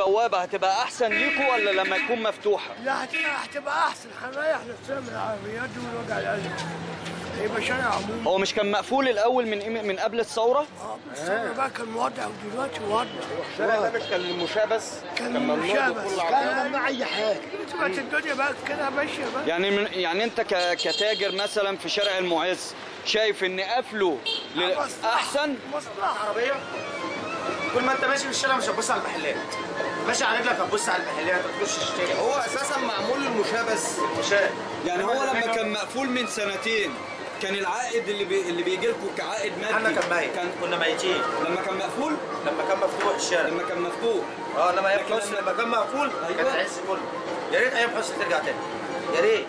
البوابه هتبقى احسن ليكوا ولا لما تكون مفتوحه لا هتبقى هتبقى احسن هنريح نفسنا من العربيات دي من وجع القلب هيبقى شارع عمومي هو مش كان مقفول الاول من إيه- من قبل الثوره اه بس الثورة بقى كان موضع ودلوقتي موضع الشارع ده كان للمشاة بس كان مشابه كان ممنوع اي حاجه دلوقتي الدنيا بقى كده ماشيه بقى يعني من يعني انت ك- كتاجر مثلا في شارع المعز شايف ان قفله ل- مصلحة. احسن مصلحه عربيه طول ما انت ماشي في الشارع مش هتبص على المحلات ماشي على رجلك هتبص على المحلات هتخش تشتري هو اساسا معمول للمشاة بس مشاة يعني هو لما كان مقفول من سنتين كان العائد اللي بي اللي بيجي لكم كعائد احنا مادي كان ميت كان كنا ميتين لما كان مقفول لما كان مفتوح الشارع لما كان مفتوح اه لما ايام لكن حسني لما- لما كان مقفول أيوة. كان العز كله يا ريت ايام حسني ترجع تاني يا ريت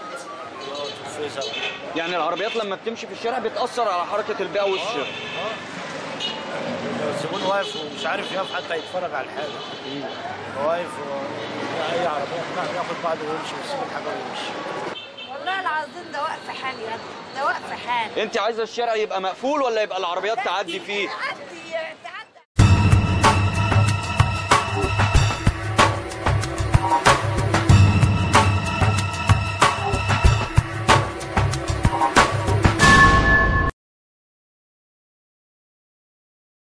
يعني العربيات لما بتمشي في الشارع بتأثر على حركة البيع والشراء الزبون واقف ومش عارف يقف حتى يتفرج على الحاجه واقف و- اي عربيه بتاع ياخد بعضه ويمشي ويسيب الحاجه ويمشي والله العظيم ده وقف حال يا ابني ده وقف حال انت عايزة الشارع يبقى مقفول ولا يبقى العربيات تعدي فيه؟